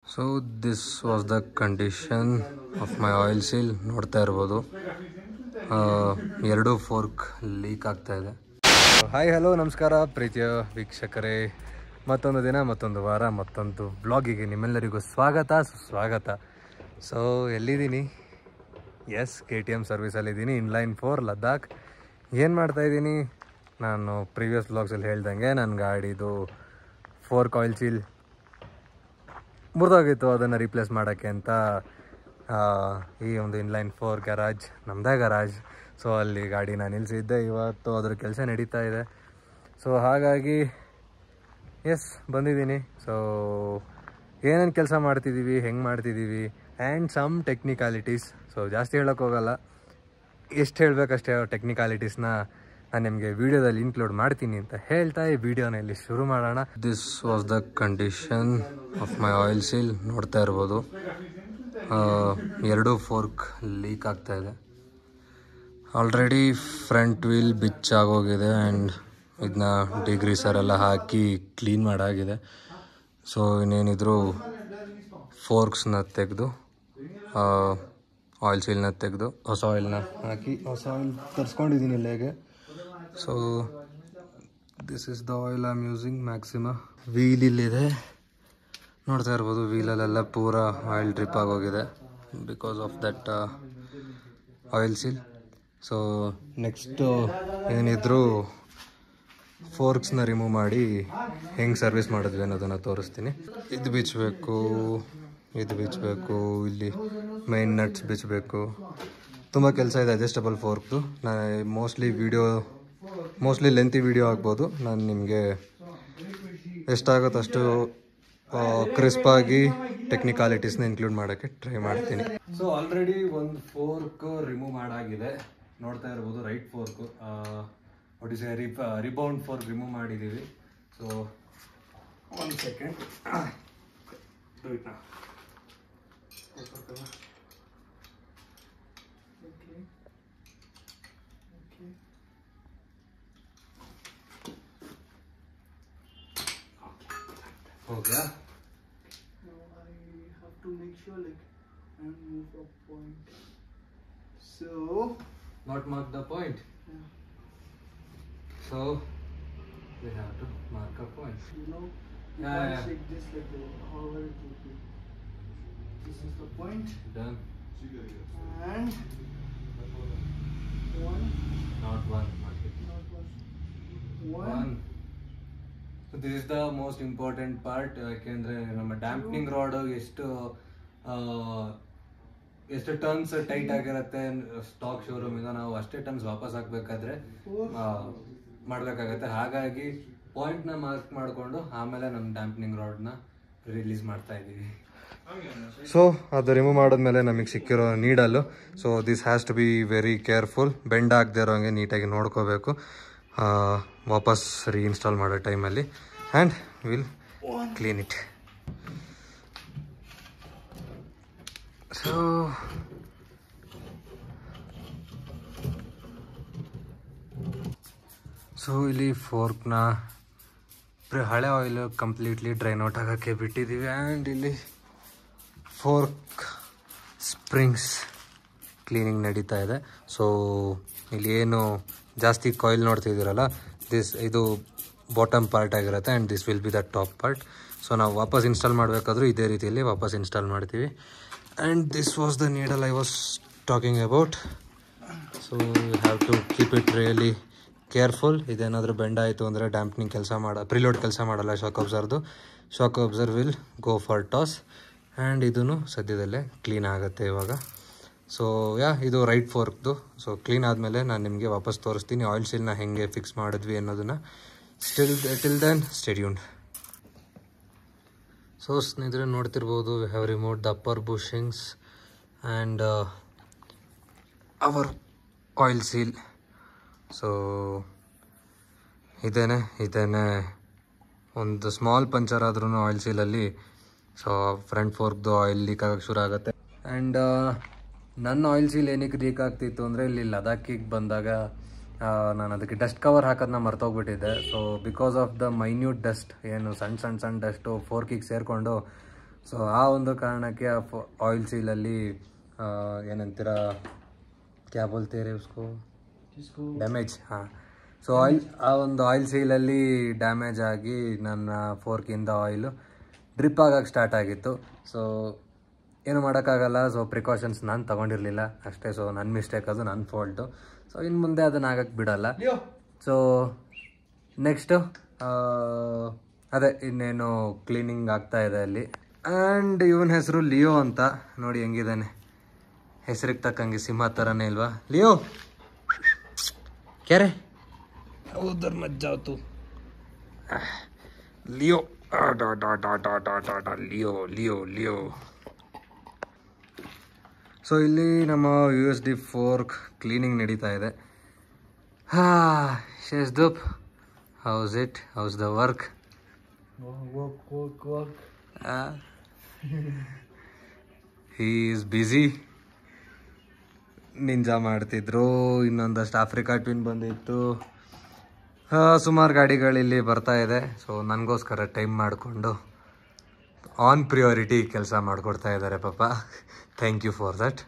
So this was the condition of my oil seal ನೋಡ್ತಾ ಇರ್ಬೋದು ಆ, ಎರಡು ಫೋರ್ಕ್ ಲೀಕ್ ಆಗ್ತಾ ಇದೆ ಹಾಯ್ ಹಲೋ ನಮಸ್ಕಾರ ಪ್ರೀತಿಯ ವೀಕ್ಷಕರೇ ಮತ್ತೊಂದು ದಿನ ಮತ್ತೊಂದು ವಾರ ಮತ್ತೊಂದು ಬ್ಲಾಗಿಗೆ ನಿಮ್ಮೆಲ್ಲರಿಗೂ ಸ್ವಾಗತ ಸುಸ್ವಾಗತ ಸೊ ಎಲ್ಲಿದ್ದೀನಿ ಎಸ್ ಕೆ ಟಿ ಎಮ್ ಸರ್ವಿಸಲ್ಲಿದ್ದೀನಿ ಇನ್ಲೈನ್ ಫೋರ್ ಲದ್ದಾಖ್ ಏನು ಮಾಡ್ತಾಯಿದ್ದೀನಿ ನಾನು ಪ್ರೀವಿಯಸ್ ಬ್ಲಾಗ್ಸಲ್ಲಿ ಹೇಳ್ದಂಗೆ ನನ್ನ ಗಾಡಿದು ಫೋರ್ಕ್ ಆಯಿಲ್ ಸೀಲ್ ಮುರಿದೋಗಿತ್ತು ಅದನ್ನು ರೀಪ್ಲೇಸ್ ಮಾಡೋಕ್ಕೆ ಅಂತ ಆ, ಈ ಒಂದು ಇನ್ಲೈನ್ ಫೋರ್ ಗರಾಜ್ ನಮ್ಮದೇ ಗರಾಜ್ ಸೊ ಅಲ್ಲಿ ಗಾಡಿನ ನಿಲ್ಲಿಸಿದ್ದೆ ಇವತ್ತು ಅದ್ರ ಕೆಲಸ ನಡೀತಾ ಇದೆ ಸೊ ಹಾಗಾಗಿ ಎಸ್ ಬಂದಿದ್ದೀನಿ ಸೊ ಏನೇನು ಕೆಲಸ ಮಾಡ್ತಿದ್ದೀವಿ ಹೆಂಗೆ ಮಾಡ್ತಿದ್ದೀವಿ ಆ್ಯಂಡ್ ಸಮ್ ಟೆಕ್ನಿಕಾಲಿಟೀಸ್ ಸೊ ಜಾಸ್ತಿ ಹೇಳೋಕ್ಕೆ ಹೋಗಲ್ಲ ಎಷ್ಟು ಹೇಳಬೇಕಷ್ಟೇ ಟೆಕ್ನಿಕಾಲಿಟೀಸ್ನ ನಾನು ನಿಮಗೆ ವಿಡಿಯೋದಲ್ಲಿ ಇನ್ಕ್ಲೂಡ್ ಮಾಡ್ತೀನಿ ಅಂತ ಹೇಳ್ತಾ ಈ ವಿಡಿಯೋನ ಇಲ್ಲಿ ಶುರು ಮಾಡೋಣ this was the condition of my oil seal ನೋಡ್ತಾ ಇರ್ಬೋದು ಆ, ಎರಡು ಫೋರ್ಕ್ ಲೀಕ್ ಆಗ್ತಾ ಇದೆ ಆಲ್ರೆಡಿ ಫ್ರಂಟ್ ವೀಲ್ ಬಿಚ್ ಆಗೋಗಿದೆ ಆ್ಯಂಡ್ ಇದನ್ನ ಡಿಗ್ರೀಸರ್ ಎಲ್ಲ ಹಾಕಿ ಕ್ಲೀನ್ ಮಾಡಾಗಿದೆ ಸೊ ಇನ್ನೇನಿದ್ರು ಫೋರ್ಕ್ಸ್ನ ತೆಗೆದು ಆಯಿಲ್ ಸೀಲ್ನ ತೆಗೆದು ಹೊಸ ಆಯಿಲ್ನ ಹಾಕಿ ಹೊಸ ಆಯಿಲ್ ತರಿಸ್ಕೊಂಡಿದ್ದೀನಿ ಇಲ್ಲಿಗೆ so this is the oil am using Maxima wheel ಇಲ್ಲಿದೆ ನೋಡ್ತಾ ಇರ್ಬೋದು ವೀಲಲ್ಲೆಲ್ಲ ಪೂರ ಆಯಿಲ್ ಡ್ರಿಪ್ ಆಗೋಗಿದೆ because of that oil seal so next ಏನಿದ್ರು ಫೋರ್ಕ್ಸ್ನ ರಿಮೂವ್ ಮಾಡಿ ಹೆಂಗೆ ಸರ್ವಿಸ್ ಮಾಡಿದ್ವಿ ಅನ್ನೋದನ್ನು ತೋರಿಸ್ತೀನಿ ಇದು ಬಿಚ್ಚಬೇಕು ಇದು ಬಿಚ್ಚಬೇಕು ಇಲ್ಲಿ ಮೈನ್ ನಟ್ಸ್ ಬಿಚ್ಚಬೇಕು ತುಂಬ ಕೆಲಸ ಇದೆ ಅಡ್ಜಸ್ಟಬಲ್ ಫೋರ್ಕ್ದು ನಾನು mostly video mostly lengthy video ಆಗ್ಬೋದು ನಾನು ನಿಮಗೆ ಎಷ್ಟಾಗುತ್ತೋ ಅಷ್ಟು ಕ್ರಿಸ್ಪಾಗಿ ಟೆಕ್ನಿಕಾಲಿಟೀಸ್ನ ಇನ್ಕ್ಲೂಡ್ ಮಾಡೋಕ್ಕೆ ಟ್ರೈ ಮಾಡ್ತೀನಿ ಸೊ ಆಲ್ರೆಡಿ ಒಂದು ಫೋರ್ಕ್ ರಿಮೂವ್ ಮಾಡಾಗಿದೆ ನೋಡ್ತಾ ಇರ್ಬೋದು right fork what is rip rebound fork remove ಮಾಡಿದ್ದೀವಿ ಸೊ ಒಂದು ಸೆಕೆಂಡ್ ಹೋಗ್ಯಾ No, I have to make sure like I move a point. So not mark the point yeah, so we have to mark a point you know you Yeah, can't yeah. shake this like the, however it would be. This is the point done and one, not one mark it not one, one. One so this is the most important part ಯಾಕೆಂದ್ರೆ ನಮ್ಮ damping rod ಎಷ್ಟು ಆ, ಎಷ್ಟು turns tight ಆಗಿರುತ್ತೆ stock showroom ಇಂದ ನಾವು ಅಷ್ಟೇ turns ವಾಪಸ್ ಹಾಕ್ಬೇಕಾದ್ರೆ ಆ, ಮಾಡ್ಬೇಕಾಗತ್ತೆ ಹಾಗಾಗಿ ಪಾಯಿಂಟ್ ನ ಮಾರ್ಕ್ ಮಾಡಿಕೊಂಡು ಆಮೇಲೆ ನಮ್ಮ ಡ್ಯಾಂಪ್ನಿಂಗ್ ರಾಡ್ ನ ರಿಲೀಸ್ ಮಾಡ್ತಾ ಇದೀವಿ ಸೊ ಅದು ರಿಮೂವ್ ಮಾಡಿದ್ಮೇಲೆ ನಮಗೆ ಸಿಕ್ಕಿರೋ needle so this has to be very careful bend ಆಗದೆ ಇರೋಂಗೆ ನೀಟಾಗಿ ನೋಡ್ಕೋಬೇಕು ಆ, ವಾಪಸ್ ರೀಇನ್ಸ್ಟಾಲ್ ಮಾಡೋ ಟೈಮಲ್ಲಿ and will clean it so so ಇಲ್ಲಿ ಫೋರ್ಕ್ನ ಹಳೆ ಆಯಿಲ್ ಕಂಪ್ಲೀಟ್ಲಿ ಡ್ರೈನ್ ಔಟ್ ಆಗೋಕ್ಕೆ ಬಿಟ್ಟಿದ್ದೀವಿ ಆ್ಯಂಡ್ ಇಲ್ಲಿ ಫೋರ್ಕ್ ಸ್ಪ್ರಿಂಗ್ಸ್ ಕ್ಲೀನಿಂಗ್ ನಡೀತಾ ಇದೆ ಸೊ ಇಲ್ಲಿ ಏನು ಜಾಸ್ತಿ ಕಾಯಿಲ್ ನೋಡ್ತಿದ್ದೀರಲ್ಲ ದಿಸ್ ಇದು ಬಾಟಮ್ ಪಾರ್ಟ್ ಆಗಿರುತ್ತೆ and this will be the top part so ನಾವು ವಾಪಸ್ ಇನ್ಸ್ಟಾಲ್ ಮಾಡಬೇಕಾದ್ರೂ ಇದೇ ರೀತಿಯಲ್ಲಿ ವಾಪಸ್ ಇನ್ಸ್ಟಾಲ್ ಮಾಡ್ತೀವಿ and this was the needle I was talking about so you have to keep it really careful ಇದೇನಾದರೂ ಬೆಂಡ್ ಆಯಿತು ಅಂದರೆ ಡ್ಯಾಂಪ್ನಿಂಗ್ ಕೆಲಸ ಮಾಡ ಪ್ರಿಲೋಡ್ ಕೆಲಸ ಮಾಡಲ್ಲ shock absorb shock absorb will go for toss and ಇದೂ ಸದ್ಯದಲ್ಲೇ ಕ್ಲೀನ್ ಆಗುತ್ತೆ ಇವಾಗ ಸೊ ಯಾ ಇದು ರೈಟ್ ಫೋರ್ಕ್ದು ಸೊ ಕ್ಲೀನ್ ಆದಮೇಲೆ ನಾನು ನಿಮಗೆ ವಾಪಸ್ ತೋರಿಸ್ತೀನಿ ಆಯಿಲ್ ಸೀಲ್ನ ಹೆಂಗೆ ಫಿಕ್ಸ್ ಮಾಡಿದ್ವಿ ಅನ್ನೋದನ್ನು still till then stay tuned so ಸ್ನೇಹಿತರೆ ನೋಡ್ತಿರ್ಬೋದು we have removed the upper bushings and our oil seal so ಇದೇನೆ ಇದೇನೆ ಒಂದು ಸ್ಮಾಲ್ ಪಂಚರ್ ಆದ್ರೂ ಆಯಿಲ್ ಸೀಲಲ್ಲಿ ಸೊ ಫ್ರಂಟ್ ಫೋರ್ಕ್ದು ಆಯಿಲ್ ಲೀಕ್ ಆಗೋಕ್ಕೆ ಶುರು ಆಗುತ್ತೆ ಆ್ಯಂಡ್ ನನ್ನ ಆಯಿಲ್ ಸೀಲ್ ಏನಕ್ಕೆ ಲೀಕ್ ಆಗ್ತಿತ್ತು ಅಂದರೆ ಇಲ್ಲಿ ಲದಾಖಿಗೆ ಬಂದಾಗ ನಾನು ಅದಕ್ಕೆ ಡಸ್ಟ್ ಕವರ್ ಹಾಕೋದನ್ನ ಮರ್ತೋಗ್ಬಿಟ್ಟಿದ್ದೆ so because of the minute dust ಏನು ಸಣ್ಣ ಸಣ್ಣ ಸಣ್ಣ ಡಸ್ಟು ಫೋರ್ಕಿಗೆ ಸೇರಿಕೊಂಡು ಸೊ ಆ ಒಂದು ಕಾರಣಕ್ಕೆ ಆ ಆಯಿಲ್ ಸೀಲಲ್ಲಿ ಏನಂತೀರ ಕ್ಯಾ ಬೋಲ್ತೀರಿ ಉಸ್ಕೋ जिसको ಡ್ಯಾಮೇಜ್ ಹಾಂ ಸೊ ಆಯಿಲ್ ಆ ಒಂದು ಆಯಿಲ್ ಸೀಲಲ್ಲಿ ಡ್ಯಾಮೇಜ್ ಆಗಿ ನನ್ನ ಫೋರ್ಕಿಂದ ಆಯಿಲು ಡ್ರಿಪ್ ಆಗಕ್ಕೆ ಸ್ಟಾರ್ಟ್ ಆಗಿತ್ತು ಸೊ ಏನು ಮಾಡೋಕ್ಕಾಗಲ್ಲ ಸೊ ಪ್ರಿಕಾಷನ್ಸ್ ನಾನು ತೊಗೊಂಡಿರಲಿಲ್ಲ ಅಷ್ಟೇ ಸೊ ನನ್ನ ಮಿಸ್ಟೇಕ್ ಅದು ನನ್ನ ಫಾಲ್ಟು ಸೊ ಇನ್ನು ಮುಂದೆ ಅದನ್ನು ಆಗಕ್ಕೆ ಬಿಡಲ್ಲ लियो ಸೊ ನೆಕ್ಸ್ಟು ಅದೇ ಇನ್ನೇನು ಕ್ಲೀನಿಂಗ್ ಆಗ್ತಾ ಇದೆ ಅಲ್ಲಿ ಆ್ಯಂಡ್ ಇವನ ಹೆಸರು ಲಿಯೋ ಅಂತ ನೋಡಿ ಹೆಂಗಿದ್ದಾನೆ ಹೆಸರಿಗೆ ತಕ್ಕಂಗೆ ಸಿಂಹ ಥರನೇ ಇಲ್ವಾ ಲಿಯೋ ಕ್ಯಾರೆ ಉದರ್ ಮಜ್ಜಾ ತು ಲಿಯೋ ಆ, ಡಾ, ಡಾ, ಡಾ, ಡಾ, ಡಾ, ಡಾ, ಡಾ, ಲಿಯೋ ಲಿಯೋ ಲಿಯೋ ಸೊ ಇಲ್ಲಿ ನಮ್ಮ U S D fork cleaning ನಡೀತಾ ಇದೆ ಹಾ ಶೇಷ್ದೂಪ್ house it house the work work work work he is busy ninja ಮಾಡ್ತಿದ್ರು ಇನ್ನೊಂದಷ್ಟು ಆಫ್ರಿಕಾ ಟ್ವಿನ್ ಬಂದಿತ್ತು ಸುಮಾರು ಗಾಡಿಗಳಿಲ್ಲಿ ಬರ್ತಾ ಇದೆ ಸೊ ನನಗೋಸ್ಕರ ಟೈಮ್ ಮಾಡಿಕೊಂಡು ಆನ್ ಪ್ರಿಯಾರಿಟಿ ಕೆಲಸ ಮಾಡಿಕೊಡ್ತಾ ಇದ್ದಾರೆ ಪಾಪ thank you for that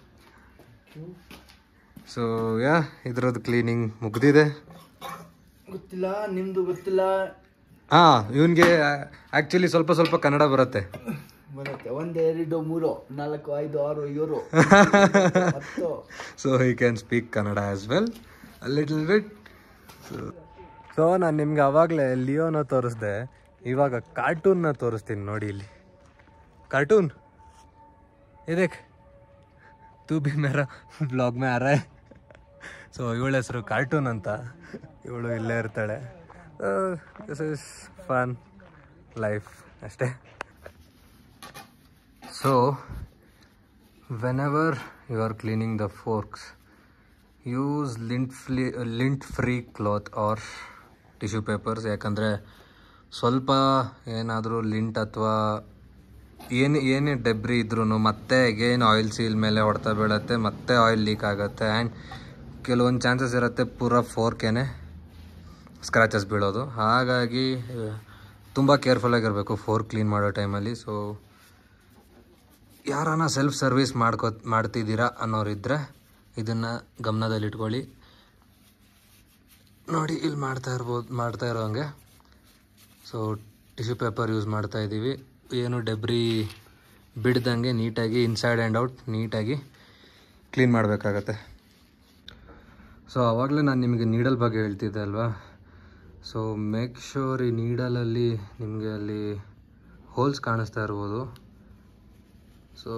so yeah ಇದ್ರದ್ದು ಕ್ಲೀನಿಂಗ್ ಮುಗ್ದಿದೆ ಗೊತ್ತಿಲ್ಲ ನಿಮ್ದು ಗೊತ್ತಿಲ್ಲ ಹಾಂ ಇವನಿಗೆ ಆ್ಯಕ್ಚುಲಿ ಸ್ವಲ್ಪ ಸ್ವಲ್ಪ ಕನ್ನಡ ಬರುತ್ತೆ ಬರುತ್ತೆ ಒಂದ್ ಎರಡು ಮೂರು ನಾಲ್ಕು ಐದು ಆರು ಏಳು ಹತ್ತು so he can speak Kannada as well little bit so ನಾನು ನಿಮ್ಗೆ ಅವಾಗಲೇ ಲಿಯೋನ ತೋರಿಸ್ದೆ ಇವಾಗ ಕಾರ್ಟೂನ್ನ ತೋರಿಸ್ತೀನಿ ನೋಡಿ ಇಲ್ಲಿ ಕಾರ್ಟೂನ್ ಇದಕ್ಕೆ ತೂ ಬಿ ಮೇರ ಬ್ಲಾಗ್ ಮೇ ಆರ ಸೊ ಇವಳ ಹೆಸರು ಕಾರ್ಟೂನ್ ಅಂತ ಇವಳು ಇಲ್ಲೇ ಇರ್ತಾಳೆ ದಿಸ್ ಇಸ್ ಫನ್ ಲೈಫ್ ಅಷ್ಟೇ so whenever you are cleaning the forks use lint ಫ್ಲಿ lint free cloth or tissue papers ಯಾಕಂದರೆ ಸ್ವಲ್ಪ ಏನಾದರೂ ಲಿಂಟ್ ಅಥವಾ ಏನು ಏನೇ ಡೆಬ್ರಿ ಇದ್ರೂ ಮತ್ತೆ ಅಗೇನ್ ಆಯಿಲ್ ಸೀಲ್ ಮೇಲೆ ಹೊಡ್ತಾ ಬೀಳತ್ತೆ ಮತ್ತೆ ಆಯಿಲ್ ಲೀಕ್ ಆಗುತ್ತೆ ಆ್ಯಂಡ್ ಕೆಲವೊಂದು ಚಾನ್ಸಸ್ ಇರುತ್ತೆ ಪೂರ ಫೋರ್ಕೇನೆ ಸ್ಕ್ರಾಚಸ್ ಬೀಳೋದು ಹಾಗಾಗಿ ತುಂಬ ಕೇರ್ಫುಲ್ಲಾಗಿರಬೇಕು ಫೋರ್ ಕ್ಲೀನ್ ಮಾಡೋ ಟೈಮಲ್ಲಿ ಸೊ ಯಾರನ್ನ ಸೆಲ್ಫ್ ಸರ್ವಿಸ್ ಮಾಡ್ಕೋ ಮಾಡ್ತಿದ್ದೀರಾ ಅನ್ನೋರಿದ್ರೆ ಇದನ್ನು ಗಮನದಲ್ಲಿಟ್ಕೊಳ್ಳಿ ನೋಡಿ ಇಲ್ಲಿ ಮಾಡ್ತಾ ಇರ್ಬೋದು ಮಾಡ್ತಾ ಇರೋಂಗೆ ಸೊ ಟಿಶ್ಯೂ ಪೇಪರ್ ಯೂಸ್ ಮಾಡ್ತಾ ಇದ್ದೀವಿ ಏನು ಡೆಬ್ರಿ ಬಿಡ್ದಂಗೆ ನೀಟಾಗಿ ಇನ್ಸೈಡ್ ಆ್ಯಂಡ್ ಔಟ್ ನೀಟಾಗಿ ಕ್ಲೀನ್ ಮಾಡಬೇಕಾಗತ್ತೆ ಸೊ ಆವಾಗಲೇ ನಾನು ನಿಮಗೆ ನೀಡಲ್ ಬಗ್ಗೆ ಹೇಳ್ತಿದ್ದೆ ಅಲ್ವಾ ಸೊ ಮೇಕ್ ಶೋರ್ ಈ ನೀಡಲಲ್ಲಿ ನಿಮಗೆ ಅಲ್ಲಿ ಹೋಲ್ಸ್ ಕಾಣಿಸ್ತಾ ಇರ್ಬೋದು so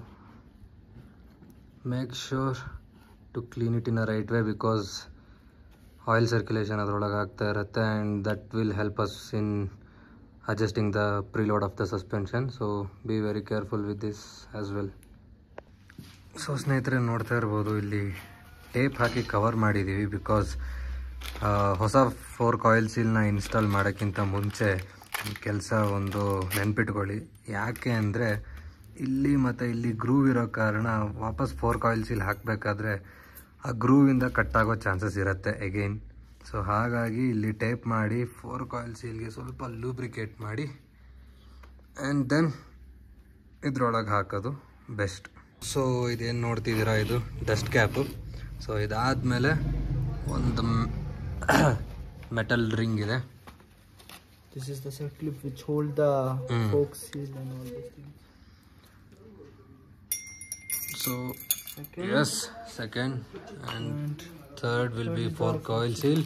make sure to clean it in a right way because oil circulation ಅದರೊಳಗೆ ಆಗ್ತಾ ಇರುತ್ತೆ and that will help us in adjusting the preload of the suspension so be very careful with this as well so ಸ್ನೇಹಿತರೆ ನೋಡ್ತಾ ಇರ್ಬೋದು ಇಲ್ಲಿ tape ಹಾಕಿ cover ಮಾಡಿದ್ದೀವಿ because ಹೊಸ ಫೋರ್ಕ್ ಆಯಿಲ್ ಸೀಲ್ನ ಇನ್ಸ್ಟಾಲ್ ಮಾಡೋಕ್ಕಿಂತ ಮುಂಚೆ ಕೆಲಸ ಒಂದು ನೆನ್ಪಿಟ್ಕೊಳ್ಳಿ ಯಾಕೆ ಅಂದರೆ ಇಲ್ಲಿ ಮತ್ತು ಇಲ್ಲಿ ಗ್ರೂವ್ ಇರೋ ಕಾರಣ ವಾಪಸ್ ಫೋರ್ಕ್ ಆಯಿಲ್ ಸೀಲ್ ಹಾಕಬೇಕಾದ್ರೆ ಆ ಗ್ರೂವಿಂದ ಕಟ್ಟಾಗೋ ಚಾನ್ಸಸ್ ಇರುತ್ತೆ ಎಗೈನ್ ಸೊ ಹಾಗಾಗಿ ಇಲ್ಲಿ ಟೇಪ್ ಮಾಡಿ ಫೋರ್ಕ್ ಆಯಿಲ್ ಸೀಲ್ಗೆ ಸ್ವಲ್ಪ ಲೂಬ್ರಿಕೇಟ್ ಮಾಡಿ ಆ್ಯಂಡ್ ದೆನ್ ಇದ್ರೊಳಗೆ ಹಾಕೋದು ಬೆಸ್ಟ್ ಸೊ ಇದೇನು ನೋಡ್ತಿದ್ದೀರಾ ಇದು ಡಸ್ಟ್ ಕ್ಯಾಪು ಸೊ ಇದಾದಮೇಲೆ ಒಂದು ಮೆಟಲ್ ರಿಂಗ್ ಇದೆ This is the set clip which hold the Mm. fork seal and all those things. So Second. Yes second and And third will be fork oil seal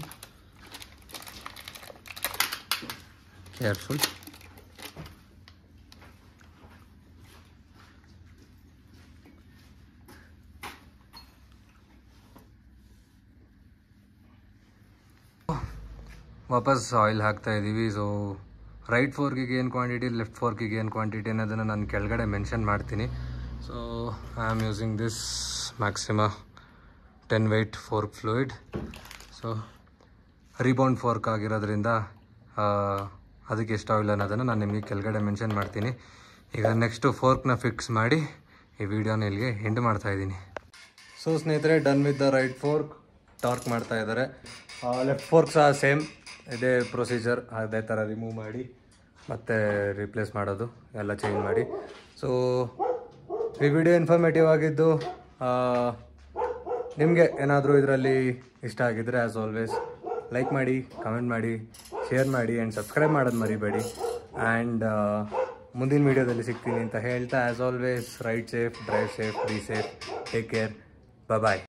careful ವಾಪಸ್ oil ಹಾಕ್ತಾ ಇದ್ದೀವಿ so right ಫೋರ್ಕಿಗೆ ಏನು quantity left ಫೋರ್ಕಿಗೆ ಏನು quantity ಅನ್ನೋದನ್ನು ನಾನು ಕೆಳಗಡೆ mention ಮಾಡ್ತೀನಿ so I am using this Maxima ten weight fork fluid so rebound fork ಆಗಿರೋದ್ರಿಂದ ಆ, ಅದಕ್ಕೆ ಎಷ್ಟು ಆಯಿಲ್ ಅನ್ನೋದನ್ನು ನಾನು ನಿಮಗೆ ಕೆಳಗಡೆ ಮೆನ್ಷನ್ ಮಾಡ್ತೀನಿ ಈಗ ನೆಕ್ಸ್ಟು ಫೋರ್ಕ್ನ ಫಿಕ್ಸ್ ಮಾಡಿ ಈ ವಿಡಿಯೋನ ಇಲ್ಲಿಗೆ ಎಂಡ್ ಮಾಡ್ತಾ ಇದ್ದೀನಿ ಸೊ ಸ್ನೇಹಿತರೆ done with the right fork torque ಮಾಡ್ತಾ ಇದ್ದಾರೆ ಲೆಫ್ಟ್ ಫೋರ್ಕ್ ಸಹ ಸೇಮ್ ಇದೇ ಪ್ರೊಸೀಜರ್ ಅದೇ ಥರ ರಿಮೂವ್ ಮಾಡಿ ಮತ್ತೆ ರಿಪ್ಲೇಸ್ ಮಾಡೋದು ಎಲ್ಲ ಚೇಂಜ್ ಮಾಡಿ ಸೊ ಈ ವಿಡಿಯೋ ಇನ್ಫಾರ್ಮೇಟಿವ್ ಆಗಿದ್ದು ನಿಮಗೆ ಏನಾದರೂ ಇದರಲ್ಲಿ ಇಷ್ಟ ಆಗಿದ್ರೆ ಆ್ಯಸ್ ಆಲ್ವೇಸ್ ಲೈಕ್ ಮಾಡಿ ಕಮೆಂಟ್ ಮಾಡಿ ಶೇರ್ ಮಾಡಿ ಆ್ಯಂಡ್ ಸಬ್ಸ್ಕ್ರೈಬ್ ಮಾಡೋದು ಮರಿಬೇಡಿ ಆ್ಯಂಡ್ ಮುಂದಿನ ವೀಡಿಯೋದಲ್ಲಿ ಸಿಗ್ತೀನಿ ಅಂತ ಹೇಳ್ತಾ as always ride safe drive safe be safe take care bye